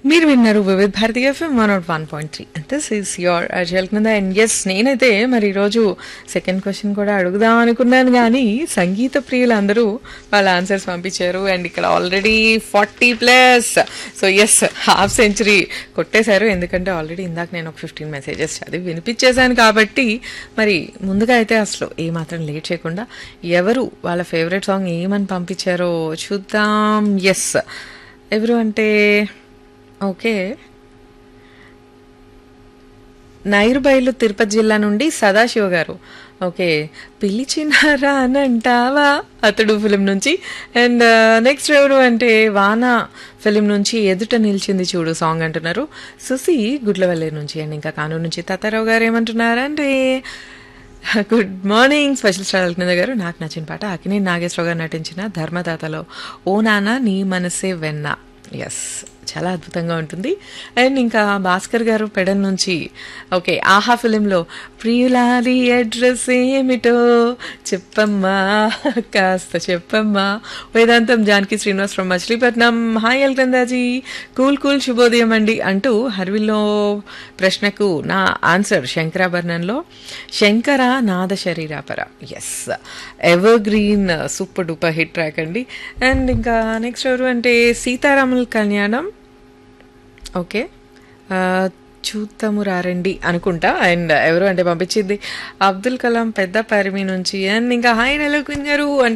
మీరు విన్నారు Vividh Bharati FM one not one point three this is your అజల్ కింద అండ్ ఎస్ నేనైతే మరి ఈరోజు సెకండ్ క్వశ్చన్ కూడా అడుగుదాం అనుకున్నాను కానీ సంగీత ప్రియులు అందరూ వాళ్ళ ఆన్సర్స్ పంపించారు అండ్ ఇక్కడ already forty plus so yes half century కొట్టేశారు ఎందుకంటే ఆల్రెడీ ఇందాక నేను ఒక ఫిఫ్టీన్ మెసేజెస్ చదివి వినిపించేశాను కాబట్టి మరి ముందుగా అయితే అసలు ఏమాత్రం లేట్ చేయకుండా ఎవరు వాళ్ళ ఫేవరెట్ సాంగ్ ఏమని పంపించారో చూద్దాం ఎస్ ఎవరు అంటే ఓకే నైరుబైలు తిరుపతి జిల్లా నుండి సదాశివ గారు ఓకే పిలిచినారా అని అంటావా అతడు ఫిలిం నుంచి అండ్ నెక్స్ట్ ఎవరు అంటే వాన ఫిలిం నుంచి ఎదుట నిలిచింది చూడు సాంగ్ అంటున్నారు సుసి గుడ్లవల్లి నుంచి అండ్ ఇంకా కానూరు నుంచి తాతారావు గారు ఏమంటున్నారంటే good morning special star Alaknanda garu నాకు నచ్చిన పాట అకినే నాగేశ్వరరావు గారు నటించిన ధర్మదాతలో ఓ నాన్న నీ మనసే వెన్న ఎస్ చాలా అద్భుతంగా ఉంటుంది అండ్ ఇంకా భాస్కర్ గారు పెడన్ నుంచి ఓకే ఆహా ఫిలింలో ప్రియులారి అడ్రస్ ఏమిటో చెప్పమ్మా కాస్త చెప్పమ్మా వేదాంతం జానకి శ్రీనివాస్ ఫ్రమ్ మచిలీపట్నం హాయ్ అల్కందాజీ కూల్ కూల్ శుభోదయం అండి అంటూ హర్విల్లో ప్రశ్నకు నా ఆన్సర్ శంకరాభరణంలో శంకర నాద శరీరాపర yes evergreen super duper hit track అండి అండ్ ఇంకా నెక్స్ట్ ఎవరు అంటే సీతారాముల కళ్యాణం ఓకే ఆ, చూద్దాము రారండి అనుకుంటా అండ్ ఎవరు అంటే పంపించింది అబ్దుల్ కలాం పెద్ద పరిమి నుంచి అండ్ ఇంకా హాయ్ నెలకొంగారు